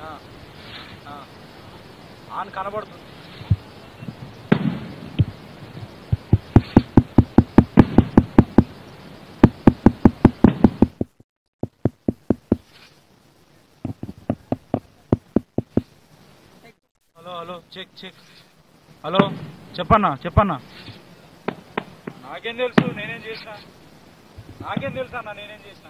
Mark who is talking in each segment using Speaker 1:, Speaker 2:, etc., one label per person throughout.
Speaker 1: ఆ, ఆ. ఆన్ కనబడుతుంది hello hello check check hello చెప్పన్నా చెప్పన్నా నాకేం తెలుసు నేనేం చేసిన నాకేం తెలుసు అన్న నేనేం చేసిన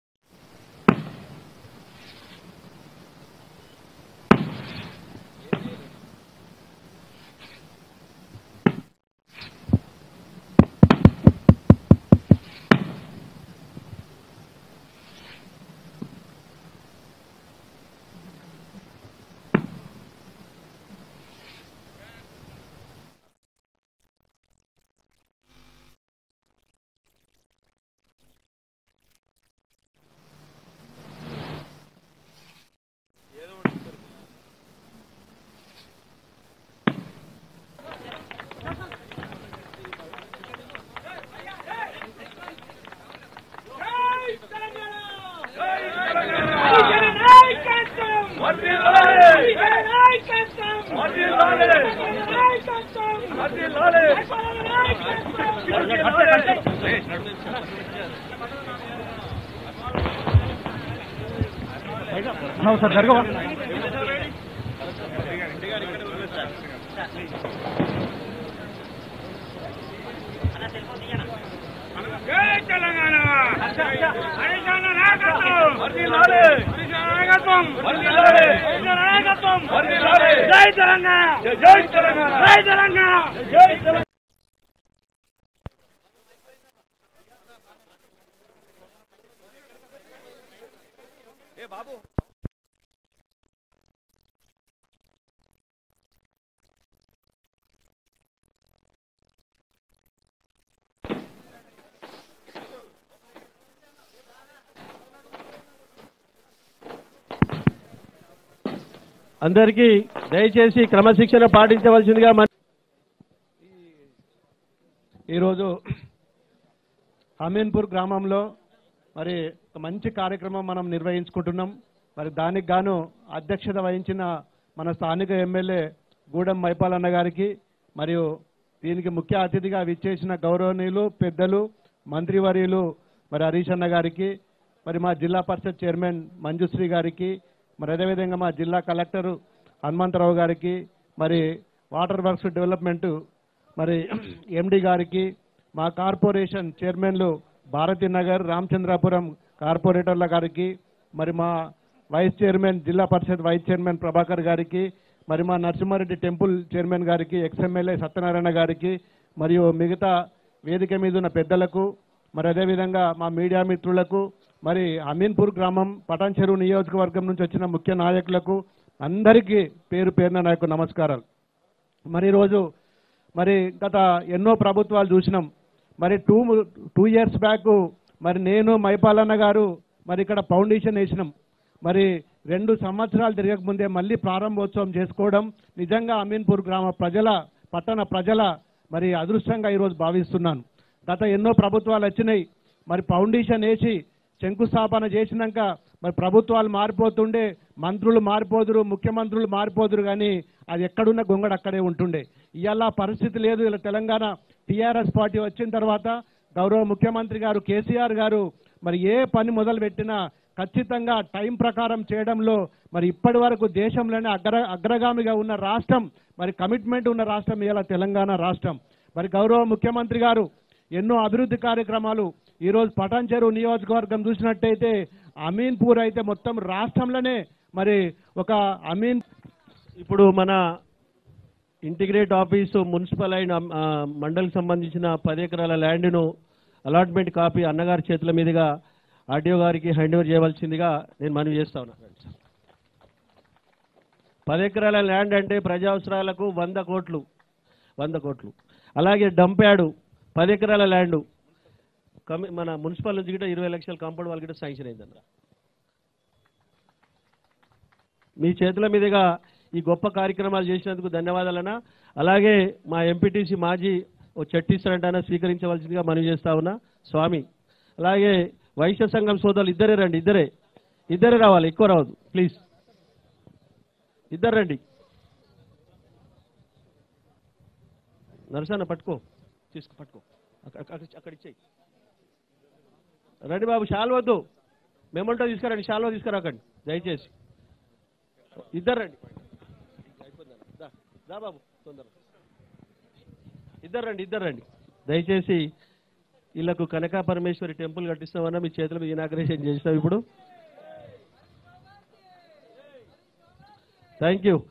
Speaker 1: ఏం చేయలేదు. ఏదో ఒకటి ఇస్తారు. అన్న ఒకసారి జరగవా
Speaker 2: అందరికీ దయచేసి క్రమశిక్షణ పాటించవలసిందిగా మన ఈరోజు అమీన్పూర్ గ్రామంలో మరి ఒక మంచి కార్యక్రమం మనం నిర్వహించుకుంటున్నాం మరి దానికి గాను అధ్యక్షత వహించిన మన స్థానిక ఎమ్మెల్యే గూడెం మైపాలన్న గారికి మరియు దీనికి ముఖ్య అతిథిగా విచ్చేసిన గౌరవనీయులు పెద్దలు మంత్రివర్యులు మరి హరీష్ అన్న గారికి మరి మా జిల్లా పరిషత్ చైర్మన్ మంజుశ్రీ గారికి మరి అదేవిధంగా మా జిల్లా కలెక్టర్ హనుమంతరావు గారికి మరి వాటర్ వర్క్స్ డెవలప్మెంట్ మరి ఎండి గారికి మా కార్పొరేషన్ చైర్మన్లు భారతీ నగర్ రామచంద్రాపురం కార్పొరేటర్ల గారికి మరి మా వైస్ చైర్మన్ జిల్లా పరిషత్ వైస్ చైర్మన్ ప్రభాకర్ గారికి మరి మా నరసింహారెడ్డి టెంపుల్ చైర్మన్ గారికి ఎక్స్ఎమ్మెల్యే సత్యనారాయణ గారికి మరియు మిగతా వేదిక మీద ఉన్న పెద్దలకు మరి అదేవిధంగా మా మీడియా మిత్రులకు మరి అమీన్పూర్ గ్రామం పటాన్ చెరువు నియోజకవర్గం నుంచి వచ్చిన ముఖ్య నాయకులకు అందరికీ పేరు పేరున నా యొక్క నమస్కారాలు మరి ఈరోజు మరి గత ఎన్నో ప్రభుత్వాలు చూసినాం మరి టూ టూ ఇయర్స్ బ్యాక్ మరి నేను మైపాలన్న గారు మరి ఇక్కడ ఫౌండేషన్ వేసినాం మరి రెండు సంవత్సరాలు తిరగకముందే మళ్ళీ ప్రారంభోత్సవం చేసుకోవడం నిజంగా అమీన్పూర్ గ్రామ ప్రజల పట్టణ ప్రజల మరి అదృష్టంగా ఈరోజు భావిస్తున్నాను గత ఎన్నో ప్రభుత్వాలు వచ్చినాయి మరి ఫౌండేషన్ వేసి శంకుస్థాపన చేసినాక మరి ప్రభుత్వాలు మారిపోతుండే మంత్రులు మారిపోదురు ముఖ్యమంత్రులు మారిపోదురు కానీ అది ఎక్కడున్న గొంగడు అక్కడే ఉంటుండే ఇవాళ పరిస్థితి లేదు ఇలా తెలంగాణ టీఆర్ఎస్ పార్టీ వచ్చిన తర్వాత గౌరవ ముఖ్యమంత్రి గారు కేసీఆర్ గారు మరి ఏ పని మొదలు పెట్టినా ఖచ్చితంగా టైం ప్రకారం చేయడంలో మరి ఇప్పటి వరకు దేశంలోనే అగ్ర అగ్రగామిగా ఉన్న రాష్ట్రం మరి కమిట్మెంట్ ఉన్న రాష్ట్రం ఇలా తెలంగాణ రాష్ట్రం మరి గౌరవ ముఖ్యమంత్రి గారు ఎన్నో అభివృద్ధి కార్యక్రమాలు ఈరోజు పటాన్ చెరువు నియోజకవర్గం చూసినట్టయితే అమీన్పూర్ అయితే మొత్తం రాష్ట్రంలోనే మరి ఒక అమీన్ ఇప్పుడు మన ఇంటిగ్రేట్ ఆఫీసు మున్సిపల్ అయిన ఆ, మండలికి సంబంధించిన పది ఎకరాల ల్యాండ్ను అలాట్మెంట్ కాపీ అన్నగారి చేతుల మీదుగా ఆర్డీఓ గారికి హ్యాండ్ ఓవర్ చేయవలసిందిగా నేను మనవి చేస్తా ఉన్నా పది ఎకరాల ల్యాండ్ అంటే ప్రజా అవసరాలకు వంద కోట్లు వంద కోట్లు అలాగే డంప్యాడు పది ఎకరాల ల్యాండ్ కమి మన మున్సిపల్ నుంచి గిట్ట ఇరవై లక్షల కాంపౌండ్ వాళ్ళకి గిట్ట శాంక్షన్ అయిందన్న మీ చేతుల మీదుగా ఈ గొప్ప కార్యక్రమాలు చేసినందుకు ధన్యవాదాలన్నా అలాగే మా ఎంపీటీసీ మాజీ ఓ చట్టిస్తారంటే స్వీకరించవలసిందిగా మనవి చేస్తా ఉన్నా స్వామి అలాగే వైశ్య సంఘం సోదరులు ఇద్దరే రండి ఇద్దరే ఇద్దరే రావాలి ఎక్కువ రావద్దు ప్లీజ్ ఇద్దరు రండి నరసన్న పట్టుకో తీసుకో పట్టుకో అక్కడ అక్కడ- అక్కడ ఇచ్చేయి రండి బాబు షాల్ వద్దు మేమంటో తీసుకురండి షాల్వా తీసుకురాకండి దయచేసి ఇద్దరు రండి దా, దా బాబు తొందరగా ఇద్దరు రండి ఇద్దరు రండి దయచేసి వీళ్ళకు కనకా పరమేశ్వరి టెంపుల్ కట్టిస్తామన్నా మీ చేతుల మీద ఇనాగ్రేషన్ చేస్తాం ఇప్పుడు థ్యాంక్ యూ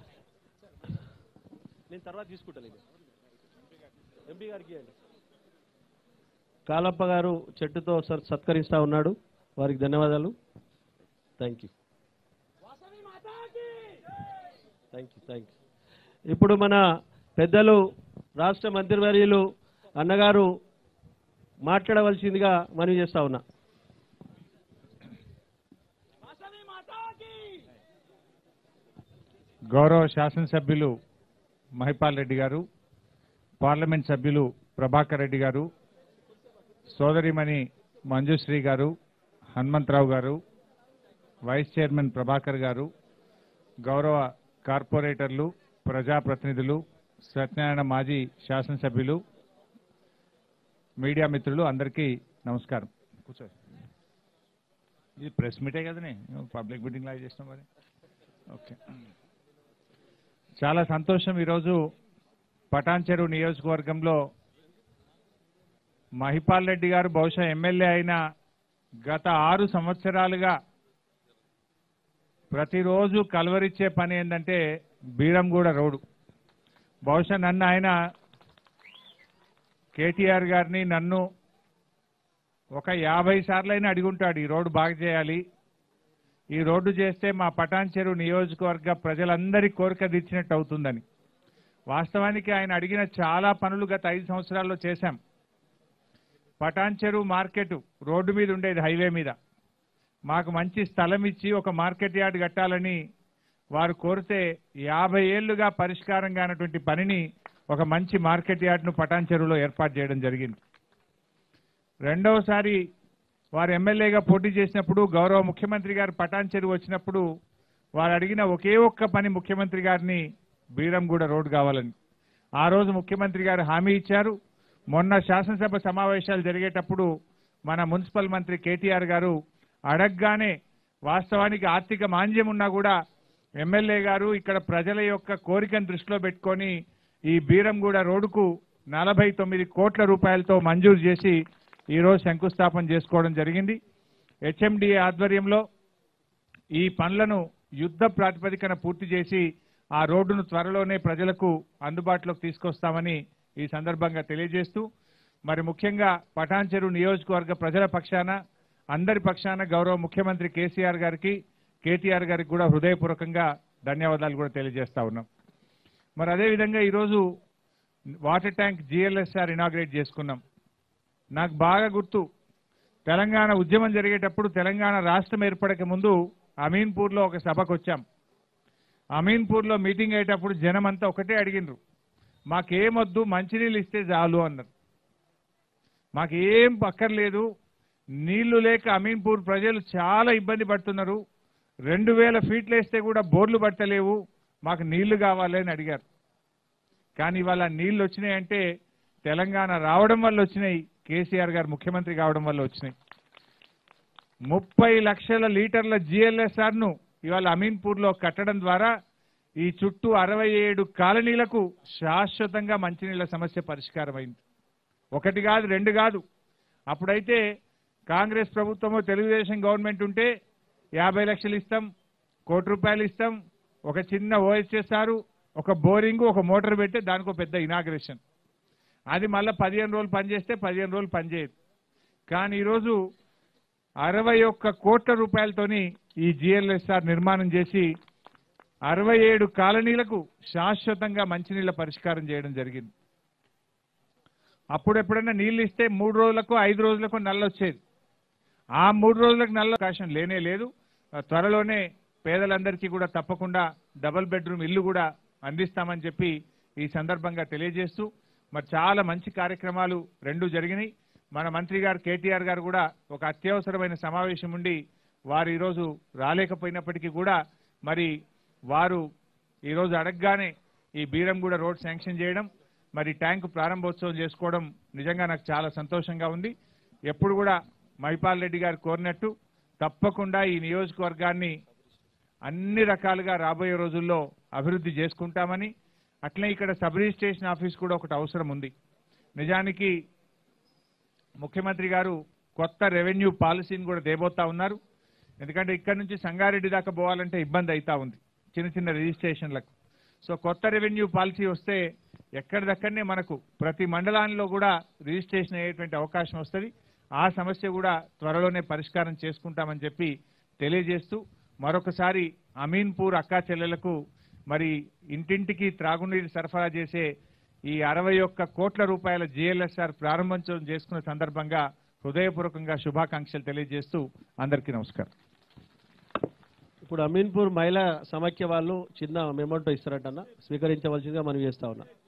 Speaker 2: నేను తర్వాత తీసుకుంటాను ఎంపీ గారికి ఇవ్వండి. కాలప్ప గారు చెట్టుతో సర్- సత్కరిస్తా ఉన్నాడు వారికి ధన్యవాదాలు thank you thank you thank you ఇప్పుడు మన పెద్దలు రాష్ట్ర మంత్రివర్యులు అన్నగారు మాట్లాడవలసిందిగా మనవి చేస్తా ఉన్నా
Speaker 3: గౌరవ శాసనసభ్యులు మహిపాల్ రెడ్డి గారు పార్లమెంట్ సభ్యులు ప్రభాకర్ రెడ్డి గారు సోదరిమణి మంజుశ్రీ గారు హనుమంతరావు గారు వైస్ చైర్మన్ ప్రభాకర్ గారు గౌరవ కార్పొరేటర్లు ప్రజాప్రతినిధులు సత్యనారాయణ మాజీ శాసనసభ్యులు మీడియా మిత్రులు అందరికీ నమస్కారం కూర్చో ఇది ప్రెస్ మీటే కదనే పబ్లిక్ మీటింగ్ లాగా చేసినాం మరి ఓకే చాలా సంతోషం ఈరోజు పటాన్చెరు నియోజకవర్గంలో మహిపాల్ రెడ్డి గారు బహుశా ఎమ్మెల్యే అయిన గత ఆరు సంవత్సరాలుగా ప్రతిరోజు కలవరిచ్చే పని ఏంటంటే బీరంగూడ రోడ్డు బహుశా నన్ను ఆయన కేటీఆర్ గారిని నన్ను ఒక యాభై సార్లైనా అడిగుంటాడు ఈ రోడ్డు బాగా చేయాలి ఈ రోడ్డు చేస్తే మా పటాన్ చెరువు నియోజకవర్గ ప్రజలందరి కోరిక తీర్చినట్టు అవుతుందని వాస్తవానికి ఆయన అడిగిన చాలా పనులు గత ఐదు సంవత్సరాల్లో చేశాం పటాన్ చెరువు మార్కెట్ రోడ్డు మీద ఉండేది హైవే మీద మాకు మంచి స్థలం ఇచ్చి ఒక మార్కెట్ యార్డ్ కట్టాలని వారు కోరితే యాభై ఏళ్లుగా పరిష్కారం కానటువంటి పనిని ఒక మంచి మార్కెట్ యార్డ్ను పటాన్ చెరువులో ఏర్పాటు చేయడం జరిగింది రెండవసారి వారు ఎమ్మెల్యేగా పోటీ చేసినప్పుడు గౌరవ ముఖ్యమంత్రి గారు పటాన్ చెరువు వచ్చినప్పుడు వారు అడిగిన ఒకే ఒక్క పని ముఖ్యమంత్రి గారిని బీరంగూడ రోడ్డు కావాలని ఆ రోజు ముఖ్యమంత్రి గారు హామీ ఇచ్చారు మొన్న శాసనసభ సమావేశాలు జరిగేటప్పుడు మన మున్సిపల్ మంత్రి కేటీఆర్ గారు అడగగానే వాస్తవానికి ఆర్థిక మాంద్యం ఉన్నా కూడా ఎమ్మెల్యే గారు ఇక్కడ ప్రజల యొక్క కోరికను దృష్టిలో పెట్టుకొని ఈ బీరంగూడ రోడ్డుకు నలభై తొమ్మిది కోట్ల రూపాయలతో మంజూరు చేసి ఈరోజు శంకుస్థాపన చేసుకోవడం జరిగింది హెచ్ఎండిఏ ఆధ్వర్యంలో ఈ పనులను యుద్ధ ప్రాతిపదికన పూర్తి చేసి ఆ రోడ్డును త్వరలోనే ప్రజలకు అందుబాటులోకి తీసుకొస్తామని ఈ సందర్భంగా తెలియజేస్తూ మరి ముఖ్యంగా పటాన్చెరు నియోజకవర్గ ప్రజల పక్షాన అందరి పక్షాన గౌరవ ముఖ్యమంత్రి కేసీఆర్ గారికి కేటీఆర్ గారికి కూడా హృదయపూర్వకంగా ధన్యవాదాలు కూడా తెలియజేస్తా ఉన్నాం మరి అదేవిధంగా ఈరోజు వాటర్ ట్యాంక్ జిఎల్ఎస్ఆర్ ఇనాగ్రేట్ చేసుకున్నాం నాకు బాగా గుర్తు తెలంగాణ ఉద్యమం జరిగేటప్పుడు తెలంగాణ రాష్ట్రం ఏర్పడక ముందు అమీన్పూర్లో ఒక సభకు వచ్చాం అమీన్పూర్లో మీటింగ్ అయ్యేటప్పుడు జనం అంతా ఒకటే అడిగినరు మాకేమొద్దు మంచినీళ్ళు ఇస్తే చాలు అన్నారు మాకేం అక్కర్లేదు నీళ్లు లేక అమీన్పూర్ ప్రజలు చాలా ఇబ్బంది పడుతున్నారు రెండు వేల ఫీట్లు వేస్తే కూడా బోర్లు పట్టలేవు మాకు నీళ్లు కావాలి అని అడిగారు కానీ ఇవాళ నీళ్లు వచ్చినాయంటే తెలంగాణ రావడం వల్ల వచ్చినాయి కేసీఆర్ గారు ముఖ్యమంత్రి కావడం వల్ల వచ్చినాయి ముప్పై లక్షల లీటర్ల జిఎల్ఎస్ఆర్ ను ఇవాళ అమీన్పూర్ లో కట్టడం ద్వారా ఈ చుట్టూ అరవై ఏడు కాలనీలకు శాశ్వతంగా మంచినీళ్ల సమస్య పరిష్కారమైంది ఒకటి కాదు రెండు కాదు అప్పుడైతే కాంగ్రెస్ ప్రభుత్వము తెలుగుదేశం గవర్నమెంట్ ఉంటే యాభై లక్షలు ఇస్తాం కోటి రూపాయలు ఇస్తాం ఒక చిన్న ఓఎస్ఎస్ఆర్ ఒక బోరింగ్ ఒక మోటార్ పెడితే దానికి ఒక పెద్ద ఇనాగ్రేషన్ అది మళ్ళీ పదిహేను రోజులు పనిచేస్తే పదిహేను రోజులు పనిచేయదు కానీ ఈరోజు అరవై ఒక్క కోట్ల రూపాయలతోని ఈ జిఎల్ఎస్ఆర్ నిర్మాణం చేసి అరవై ఏడు కాలనీలకు శాశ్వతంగా మంచినీళ్ల పరిష్కారం చేయడం జరిగింది అప్పుడు ఎప్పుడైనా నీళ్లు ఇస్తే మూడు రోజులకు ఐదు రోజులకు నల్ల వచ్చేది ఆ మూడు రోజులకు నల్ల అవకాశం లేనే లేదు త్వరలోనే పేదలందరికీ కూడా తప్పకుండా డబుల్ బెడ్రూమ్ ఇల్లు కూడా అందిస్తామని చెప్పి ఈ సందర్భంగా తెలియజేస్తూ మరి చాలా మంచి కార్యక్రమాలు రెండు జరిగినాయి మన మంత్రి గారు కేటీఆర్ గారు కూడా ఒక అత్యవసరమైన సమావేశం ఉండి వారు ఈరోజు రాలేకపోయినప్పటికీ కూడా మరి వారు ఈ రోజు అడగగానే ఈ బీరంగూడ రోడ్ శాంక్షన్ చేయడం మరి ట్యాంక్ ప్రారంభోత్సవం చేసుకోవడం నిజంగా నాకు చాలా సంతోషంగా ఉంది ఎప్పుడు కూడా మైపాల్ రెడ్డి గారు కోరినట్టు తప్పకుండా ఈ నియోజకవర్గాన్ని అన్ని రకాలుగా రాబోయే రోజుల్లో అభివృద్ధి చేసుకుంటామని అట్లే ఇక్కడ సబ్ రిజిస్ట్రేషన్ ఆఫీస్ కూడా ఒకటి అవసరం ఉంది నిజానికి ముఖ్యమంత్రి గారు కొత్త రెవెన్యూ పాలసీని కూడా దేబోతా ఉన్నారు ఎందుకంటే ఇక్కడ నుంచి సంగారెడ్డి దాకా పోవాలంటే ఇబ్బంది అవుతా ఉంది చిన్న చిన్న రిజిస్ట్రేషన్లకు సో కొత్త రెవెన్యూ పాలసీ వస్తే ఎక్కడిదక్కడనే మనకు ప్రతి మండలాల్లో కూడా రిజిస్ట్రేషన్ అయ్యేటువంటి అవకాశం వస్తుంది ఆ సమస్య కూడా త్వరలోనే పరిష్కారం చేసుకుంటామని చెప్పి తెలియజేస్తూ మరొకసారి అమీన్పూర్ అక్కా చెల్లెలకు మరి ఇంటింటికి త్రాగునీరు సరఫరా చేసే ఈ అరవై ఒక్క కోట్ల రూపాయల జిఎల్ఎస్ఆర్ ప్రారంభోత్సవం చేసుకున్న సందర్భంగా హృదయపూర్వకంగా శుభాకాంక్షలు తెలియజేస్తూ అందరికీ నమస్కారం
Speaker 2: ఇప్పుడు అమీన్పూర్ మహిళా సమాఖ్య వాళ్ళు చిన్న మెమోంటో ఇస్తారటన్న స్వీకరించవలసిందిగా మనం చేస్తా ఉన్నా